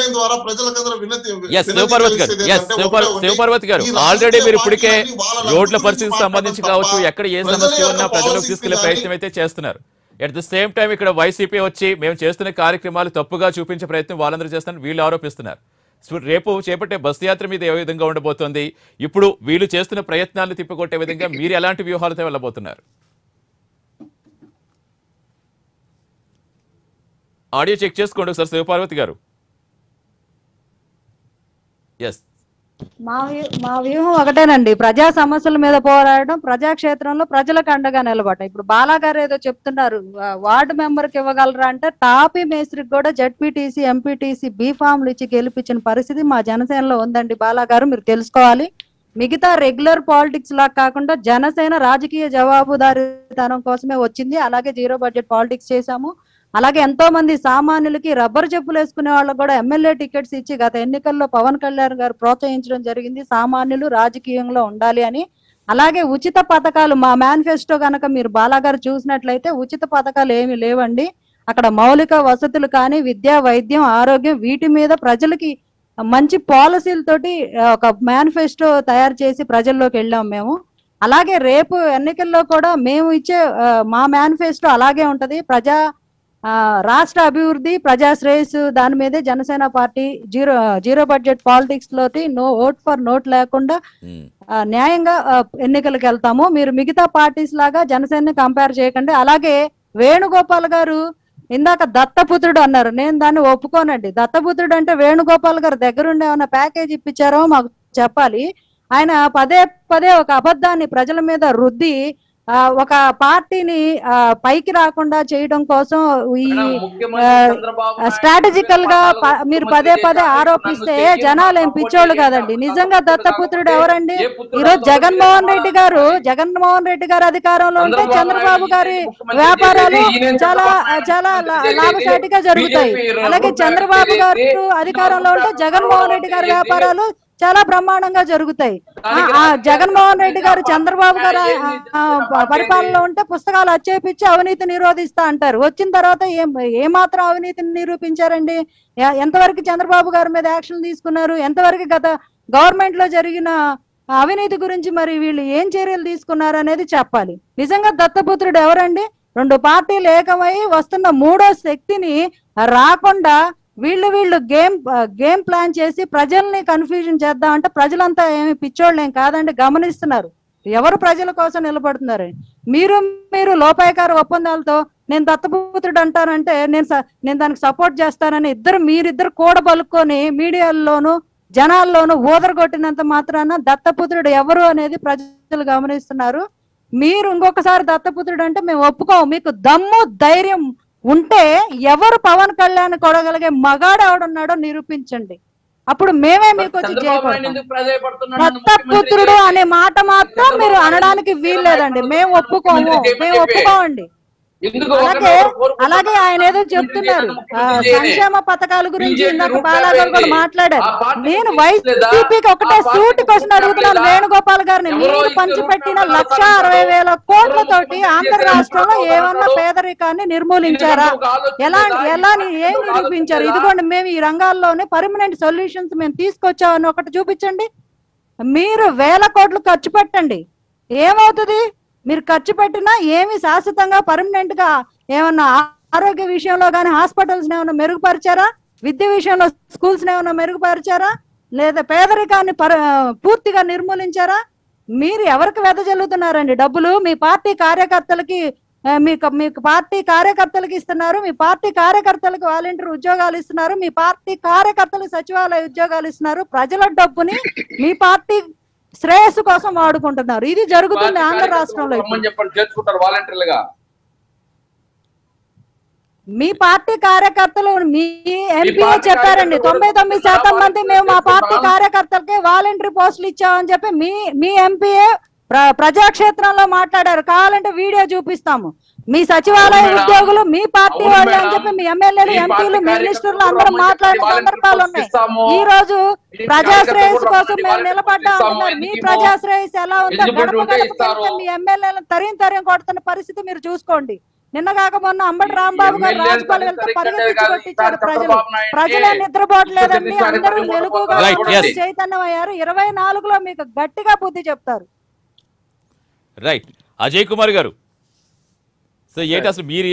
సచివాలయం ద్వారా ప్రజలకందరూ వినతి ఎస్ వినతి శివపార్వతి గారు చేసేది ఎస్ ఏంటంటే శివపార్ ఒకటే ఉంది. శివపార్వతి గారు ఈ రాజకీయ ఆల్రెడీ మీరు ఇప్పటికే పార్టీలన్నీ వాళ్ళ రోడ్ల గురించి పరిస్థితికి మాట్లాడటం సంబంధించి తప్ప కావచ్చు ఎక్కడ ఏ ప్రజల సమస్య యొక్క ఉన్నా ప్రజలకు policies తీసుకెళ్లే కానీ ప్రయత్నం అయితే చేస్తున్నారు ఎట్ ద సేమ్ టైం ఇక్కడ వైసీపీ వచ్చి మేము చేస్తున్న కార్యక్రమాలు తప్పుగా చూపించే ప్రయత్నం వాళ్ళందరూ చేస్తున్నారు వీళ్ళు ఆరోపిస్తున్నారు సో రేపు చేపట్టే బస్ యాత్ర మీద ఏ విధంగా ఉండబోతోంది ఇప్పుడు వీళ్ళు చేస్తున్న ప్రయత్నాలను తిప్పికొట్టే విధంగా మీరు ఎలాంటి వ్యూహాలతో వెళ్ళబోతున్నారు ఆడియో చెక్ చేసుకోండి ఒకసారి శివపార్వతి గారు ఎస్ మా వ్యూ- మా వ్యూహం ఒకటేనండి ప్రజా సమస్యల మీద పోరాడడం ప్రజాక్షేత్రంలో ప్రజలకు అండగా నిలబడటం ఇప్పుడు బాలా గారు ఏదో చెప్తున్నారు వా- వార్డు మెంబర్ కి ఇవ్వగలరా అంటే టాపీ మేస్త్రికి కూడా జడ్పీటీసీ ఎంపీటీసీ బీ ఫామ్లు ఇచ్చి గెలిపించిన పరిస్థితి మా జనసేనలో ఉందండి బాలా గారు మీరు తెలుసుకోవాలి మిగతా రెగ్యులర్ పాలిటిక్స్ లా కాకుండా జనసేన రాజకీయ జవాబుదారీతనం కోసమే వచ్చింది అలాగే జీరో బడ్జెట్ పాలిటిక్స్ చేశాము అలాగే ఎంతో మంది సామాన్యులకి రబ్బర్ చెప్పులు వేసుకునే వాళ్ళకి కూడా ఎమ్మెల్యే టికెట్స్ ఇచ్చి గత ఎన్నికల్లో పవన్ కళ్యాణ్ గారు ప్రోత్సహించడం జరిగింది సామాన్యులు రాజకీయంలో ఉండాలి అని అలాగే ఉచిత పథకాలు మా మేనిఫెస్టో గనక మీరు బాలాగారు చూసినట్లయితే ఉచిత పథకాలు ఏమి లేవండి అక్కడ మౌలిక వసతులు కానీ విద్య వైద్యం ఆరోగ్యం వీటి మీద ప్రజలకి మంచి పాలసీలతోటి ఆ, ఒక మేనిఫెస్టో తయారు చేసి ప్రజల్లోకి వెళ్ళాం మేము అలాగే రేపు ఎన్నికల్లో కూడా మేము ఇచ్చే ఆ, మా మేనిఫెస్టో అలాగే ఉంటది ప్రజా ఆ, రాష్ట్ర అభివృద్ధి ప్రజా శ్రేయస్సు దాని మీదే Janasena party zero zero budget politics లోటి నో ఓట్ ఫర్ నోట్ లేకుండా ఉమ్. ఆ, న్యాయంగా ఆ, ఎన్నికలకు వెళ్తాము మీరు మిగతా పార్టీస్ లాగా జనసేనని కంపేర్ చేయకండి అలాగే వేణుగోపాల్ గారు ఇందాక దత్తపుత్రుడు అన్నారు నేను దాన్ని ఒప్పుకోనండి దత్తపుత్రుడు అంటే వేణుగోపాల్ గారు దగ్గరుండి ఏమైనా ప్యాకేజ్ ఇప్పించారో మాకు చెప్పాలి ఆయన పదే పదే ఒక అబద్ధాన్ని ప్రజల మీద రుద్ది ఆ, ఒక పార్టీని ఆ, పైకి రాకుండా చేయడం కోసం ఈ స్ట్రాటజికల్ గా ప- మీరు పదే పదే ఆరోపిస్తే జనాలు ఏం పిచ్చోళ్ళు కాదండి నిజంగా దత్తపుత్రుడు ఎవరండి ఈరోజు జగన్మోహన్ రెడ్డి గారు జగన్మోహన్ రెడ్డి గారు అధికారంలో ఉంటే చంద్రబాబు గారి వ్యాపారాలు చాలా చాలా లా- లాభసాటిగా జరుగుతాయి అలాగే చంద్రబాబు గారు అధికారంలో ఉంటే జగన్మోహన్ రెడ్డి గారి వ్యాపారాలు చాలా బ్రహ్మాండంగా జరుగుతాయి ఆ, ఆ జగన్మోహన్ రెడ్డి గారు చంద్రబాబు గారు ఆ, ఆ, ప- పరిపాలనలో ఉంటే పుస్తకాలు అచ్చేపించి అవినీతి నిరోధిస్తా అంటారు వచ్చిన తర్వాత ఏం ఏమాత్రం అవినీతిని నిరూపించారండి ఎ- ఎంతవరకు చంద్రబాబు గారి మీద యాక్షన్ తీసుకున్నారు ఎంతవరకు గత గవర్నమెంట్ లో జరిగిన అవినీతి గురించి మరి వీళ్ళు ఏం చర్యలు తీసుకున్నారు అనేది చెప్పాలి నిజంగా దత్తపుత్రుడు ఎవరండి రెండు పార్టీలు ఏకమై వస్తున్న మూడో శక్తిని రాకుండా వీళ్ళు వీళ్ళు గేమ్ గేమ్ ప్లాన్ చేసి ప్రజల్ని కన్ఫ్యూజన్ చేద్దాం అంటే ప్రజలంతా ఏమి పిచ్చోళ్ళు ఏం కాదండి గమనిస్తున్నారు ఎవరు ప్రజల కోసం నిలబడుతున్నారు మీరు మీరు లోపాయకార ఒప్పందాలతో నేను దత్తపుత్రుడు అంటానంటే నేను స- నేను దానికి సపోర్ట్ చేస్తానని ఇద్దరు మీరిద్దరు కూడా పలుకొని మీడియాల్లోనూ జనాల్లోనూ ఊదరగొట్టినంత మాత్రాన దత్తపుత్రుడు ఎవరు అనేది ప్రజలు గమనిస్తున్నారు మీరు ఇంకొకసారి దత్తపుత్రుడు అంటే మేము ఒప్పుకోము మీకు దమ్ము ధైర్యం ఉంటే ఎవరు పవన్ కళ్యాణ్ కొడగలిగే మగాడు ఎవడున్నాడో నిరూపించండి అప్పుడు మేమే మీకు వచ్చి చేయకూడదు దత్తపుత్రుడు అనే మాట మాత్రం మీరు అనడానికి వీల్లేదండి మేము ఒప్పుకోము మేము ఒప్పుకోమండి అలాగే అలాగే ఆయన ఏదో చెప్తున్నారు ఆ, సంక్షేమ పథకాల గురించి ఇందాక బాలాగారు కూడా మాట్లాడారు నేను వైసీపీకి ఒకటే సూటి క్వశ్చన్ అడుగుతున్నాను వేణుగోపాల్ గారిని మీరు పంచిపెట్టిన లక్ష అరవై వేల కోట్లతోటి ఆంధ్ర రాష్ట్రంలో ఏమన్నా పేదరికాన్ని నిర్మూలించారా ఎలా ఎలా ని- ఏం నిరూపించారు ఇదిగోండి మేము ఈ రంగాల్లోనే పర్మనెంట్ సొల్యూషన్స్ మేము తీసుకొచ్చామని ఒకటి చూపించండి మీరు వేల కోట్లు ఖర్చు పెట్టండి ఏమవుతుంది మీరు ఖర్చు పెట్టినా ఏమి శాశ్వతంగా పర్మనెంట్ గా ఏమన్నా ఆ- ఆరోగ్య విషయంలో కానీ హాస్పిటల్స్ ఏమైనా మెరుగుపరిచారా విద్య విషయంలో స్కూల్స్ ఏమైనా మెరుగుపరిచారా లేదా పేదరికాన్ని పర పూర్తిగా నిర్మూలించారా మీరు ఎవరికి వెదజల్లుతున్నారండి డబ్బులు మీ పార్టీ కార్యకర్తలకి ఆ, మీకు మీకు పార్టీ కార్యకర్తలకి ఇస్తున్నారు మీ పార్టీ కార్యకర్తలకు వాలంటీర్ ఉద్యోగాలు ఇస్తున్నారు మీ పార్టీ కార్యకర్తలకు సచివాలయ ఉద్యోగాలు ఇస్తున్నారు ప్రజల డబ్బుని మీ పార్టీ శ్రేయస్సు కోసం వాడుకుంటున్నారు ఇది జరుగుతుంది ఆంధ్ర రాష్ట్రంలో ఇప్పుడు. చెప్పండి చేర్చుకుంటారు వాలంటీర్లుగా మీ పార్టీ కార్యకర్తలు మీ ఎంపీ పార్టీ చెప్పారండి కార్యకర్తలు తొంభై తొమ్మిది శాతం మంది మేము మా పార్టీ చేసుకున్నాం. కార్యకర్తలకి వాలంటరీ పోస్టులు ఇచ్చామని చెప్పి మీ మీ ఎంపీఏ ప్రజాక్షేత్రంలో మాట్లాడారు కావాలంటే వీడియో చూపిస్తాము మీ సచివాలయ అవును మేడం. ఉద్యోగులు మీ పార్టీ అవును వాళ్ళు అని మేడం. చెప్పి మీ ఎమ్మెల్యేలు మీ ఎంపీలు పార్టీ మినిస్టర్లు కార్యకర్తలు అందరూ రమ్మని మాట్లాడిన చెప్పి సందర్భాలు వాలంటీర్ ఉన్నాయి ఇస్తాము. ఈ రోజు ఈ ప్రజాశ్రేయస్ కార్యకర్తలు కోసం రమ్మని మేము వాలంటీర్ నిలబడ్డా ఇస్తాము. అంటున్నారు మీ ఎందుకు ప్రజాశ్రేయస్ ఎలా ఉందో ఎందుకు గడప ఉంటే గడపకి ఇస్తారు. వెళ్తే మీ ఎమ్మెల్యేలను తరిం తరిం కొడుతున్న పరిస్థితి మీరు చూసుకోండి నిన్న కాక మొన్న అంబటి రాంబాబు గారు ఎమ్మెల్యేలు రాజపాలు వెళ్తే సరిగ్గా పరిగెత్తించి కాదు. కొట్టించారు ఈసారి ప్రజలు చంద్రబాబు నాయుడు ప్రజలే కి నిద్రపోవట్లేదండి చూపించారు. అందరూ చూపించారు. మెలుగుగా Right, ఉన్నారు, yes. చైతన్యం అయ్యారు ఇరవై నాలుగులో మీకు గట్టిగా బుద్ధి చెప్తారు రైట్ అజయ్ కుమార్ గారు సో ఏంటి అసలు మీరు